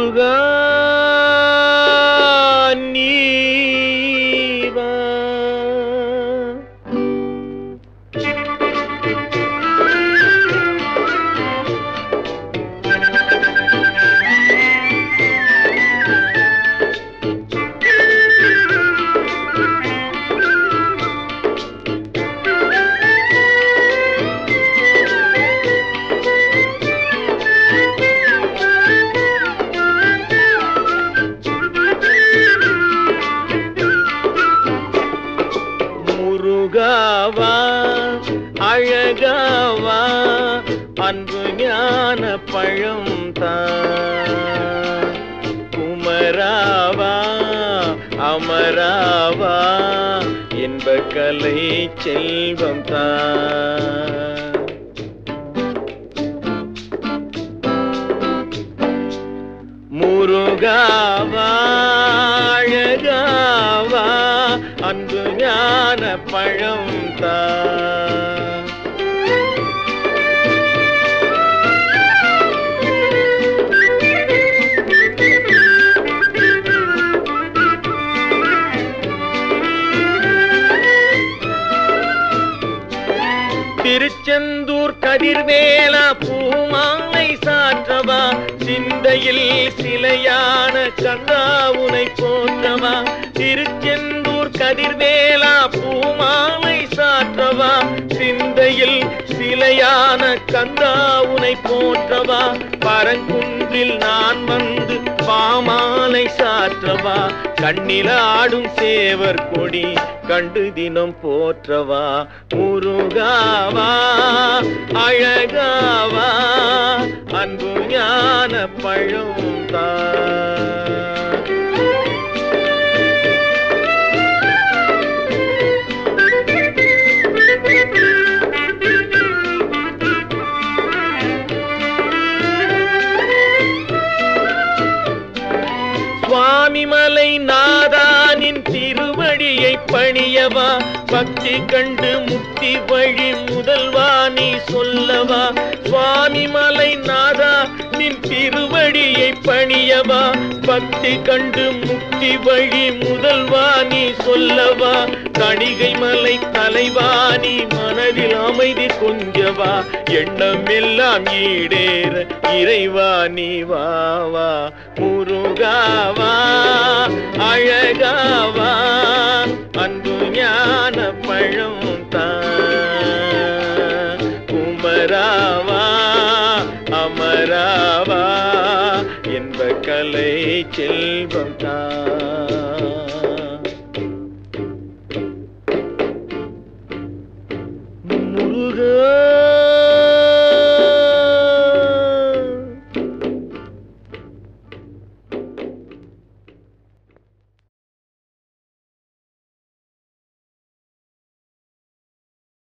முருகா நீவா முருகாவா அழகாவா அன்பு ஞான பழம் தான் குமராவா அமராவா என்ப கலை செல்வம் தான் முருகாவா அழகாவா அன்பு ஞான பழம் தான் திருச்செந்தூர் கதிர்வேலா பூமாலை சாற்றவா சிந்தையில் சிலையான கந்தாவுனை போற்றவா திருச்செந்தூர் கதிர்வேலா பூமாலை சாற்றவா சிந்தையில் சிலையான கந்தாவுனை போற்றவா பரங்குன்றில் நான் வந்து பாமாலை சாற்றவா கண்ணில ஆடும் சேவர் கொடி கண்டு தினம் போற்றவா முருகாவா அழகாவா அன்பு ஞான பழம் தான் சுவாமிமலை நாதானின் திருவடியை பணியவா பக்தி கண்டு முக்தி வழி முதல்வா நீ சொல்லவா சுவாமிமலை நாதா நின் திருவடியை பணியவா பக்தி கண்டு முக்தி வழி முதல்வா நீ சொல்லவா கணிகை மலை தலைவா நீ மனதில் அமைதி கொஞ்சவா எண்ணம் எல்லாம் ஈடேற இறைவா நீ வா வா முருகாவா அழகாவா அன்பு ஞான பழம் தான் குமராவா அமராவா என்ப கலை செல்வம் தான்